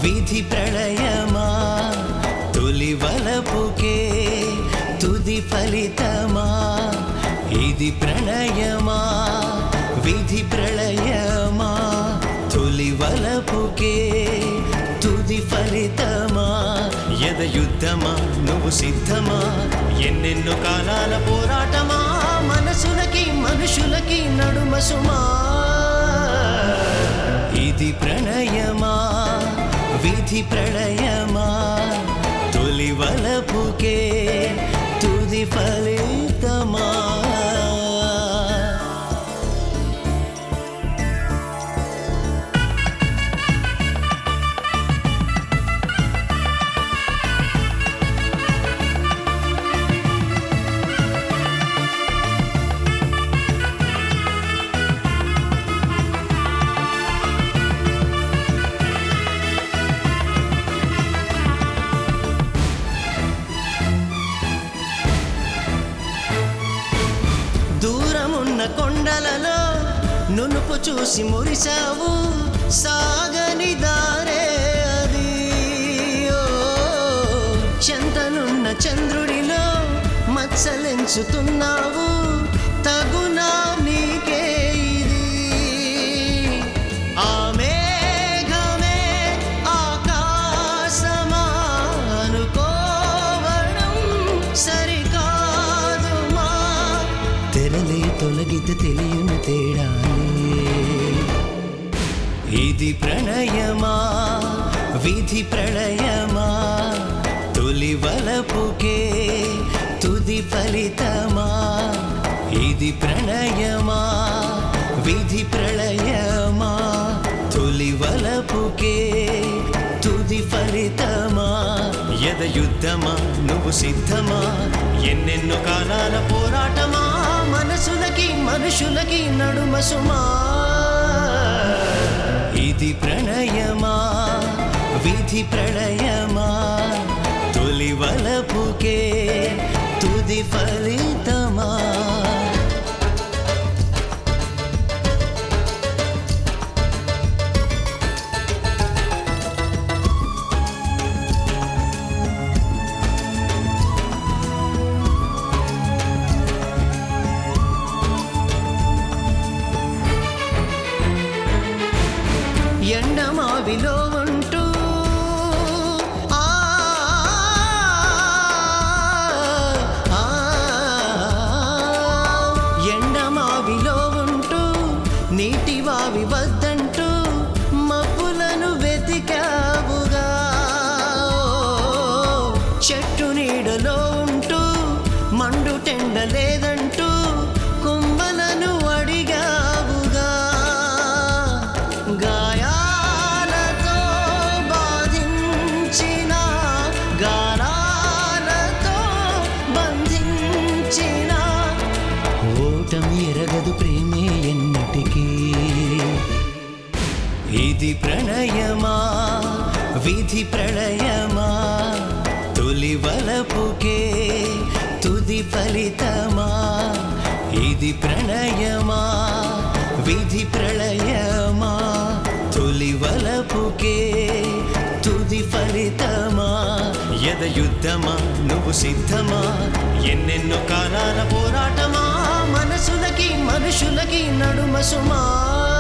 విధి ప్రళయమా తొలి వలపుకే తుది ఫలితమా ఇది ప్రణయమా విధి ప్రళయమా తొలి వలపుకే తుది ఫలితమా ఎద యుద్ధమా నువ్వు సిద్ధమా ఎన్నెన్నో కాలాల పోరాటమా మనసులకి మనుషులకి నడుమ సుమా ఇది ప్రణయమా విధి ప్రళయమా తొలి వలపుకే తుది ఫలితమా దూరమున్న కొండలలో నునుపు చూసి మురిసావు సాగని దారే అది ఓ, చెంతనున్న చంద్రుడిలో మత్సలెంచుతున్నావు తగునా నీకే ఇది ఆ మేఘమే ఆకాశమా అనుకోవడం సరికాదుమా తెరలే తొలగితే తెలియని తేడాలే ఇది ప్రణయమా విధి ప్రళయమా తొలి వలపుకే తుది ఫలితమా ఇది ప్రణయమా విధి ప్రళయమా తొలి వలపుకే తుది ఫలితమా ఎద యుద్ధమా నువ్వు సిద్ధమా ఎన్నెన్నో కాలాల పోరాటమా మనసులకి మనుషులకి నడుమ సుమా ఇది ప్రణయమా విధి ప్రళయమా తొలి వలపుకే తుది ఫలితమా ఎండమావిలో ఉంటూ ఆ, ఆ, ఎండమావిలో ఉంటూ నీటి వావి వద్దంటూ మబ్బులను వెతికావుగా చెట్టు నీడలో ఉంటూ మండు టెండ లేదంటూ కుంభలను అడిగావుగా గాయాలతో బాధించిన గానాలతో బంధించిన ఓటమి ఎరగదు ప్రేమే ఎన్నటికీ ఇది ప్రణయమా విధి ప్రళయమా తొలి వలపుకే తుది ఫలితమా ఇది ప్రణయమా విధి ప్రళయమా తొలి వలపుకే తుది ఫలితమా ఎద యుద్ధమా నువ్వు సిద్ధమా ఎన్నెన్నో కాలాల పోరాటమా మనసులకి మనుషులకి నడుమ సుమా